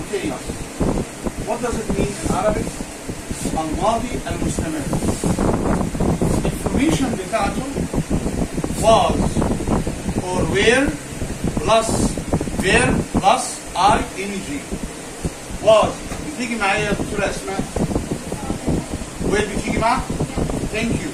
continuous what does it mean in Arabic الماضي المستمر information بتاعته was or were plus were plus ing was بتيجي معايا يا دكتورة أسماء وين بتيجي مع thank you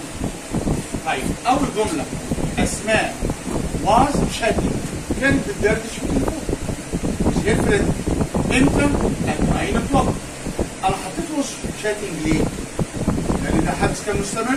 طيب أول جملة أسماء was chatting كانت بتدردش في التليفون مش يفرق امتى at 9 o'clock أنا حطيت was chatting ليه؟ لأن ده حدث كان مستمر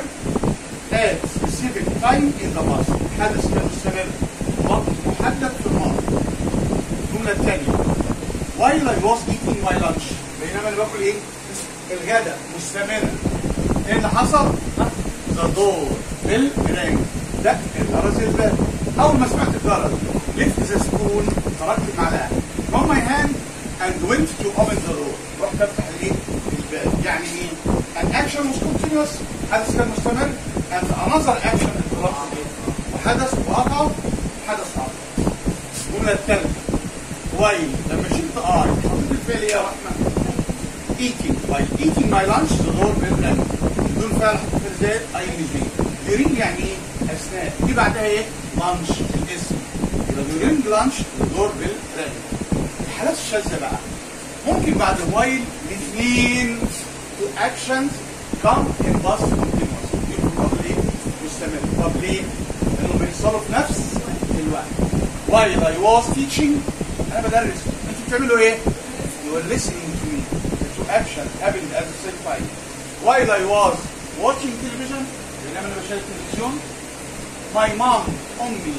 at specific time in the past حدث كان مستمر وقت محدد في الماضي الجملة الثانية while I was eating my lunch بينما انا باكل ايه؟ الغداء مستمرة ايه اللي حصل؟ ذا دور بالرنج دق الجرس الباب اول ما سمعت الجرس لفت ذا سبون تركت المعلقة from my hand and went to open the door رحت افتح الايه؟ الباب يعني ايه؟ an action was continuous حدث كان مستمر and another action interrupted وحدث وقع حدث اخر الجملة الثالثة while لما شلت اي حطيت الفعل ايه يا رحمة؟ eating while eating my lunch the door bell rang بدون فعل حط في الزائد اي ان جي during يعني ايه؟ اثناء دي بعدها ايه؟ lunch الاسم يبقى during lunch the door bell rang الحالات الشاذة بقى ممكن بعد while الاثنين two actions come in past continuous يبقوا قبل ايه؟ مستمر طب ليه؟ لانهم بيحصلوا في نفس الوقت while I was teaching انا بدرس انتوا بتعملوا ايه؟ you were listening to me the two actions happened at the same time while I was watching television بينما انا بشاهد التلفزيون my mom امي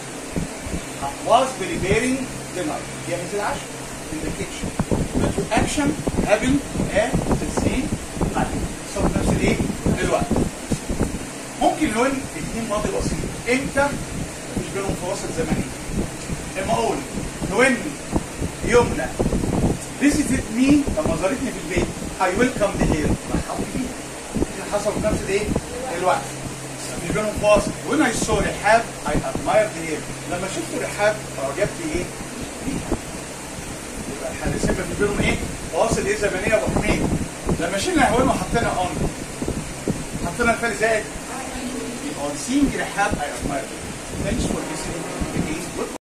was preparing dinner جهز العشاء in the kitchen the two action happened at the same time صار نفس الايه؟ الوقت ممكن نقول اتنين ماضي بسيط امتى مش بينهم فواصل زمنيه اما اقول when يمنى visited me لما زارتني في البيت I welcome the here رحبوا بيها اللي حصل في نفس الايه؟ الوقت مش بينهم فاصل when I saw رحاب I admired her لما شفت رحاب اعجبت ايه؟ بيها يبقى الحادثين ما في بينهم ايه؟ فواصل ايه زمنيه يا ابو حميد لما شلنا هوين وحطينا اون حطينا الفعل زائد يبقى on seeing رحاب I admired her thanks for listening again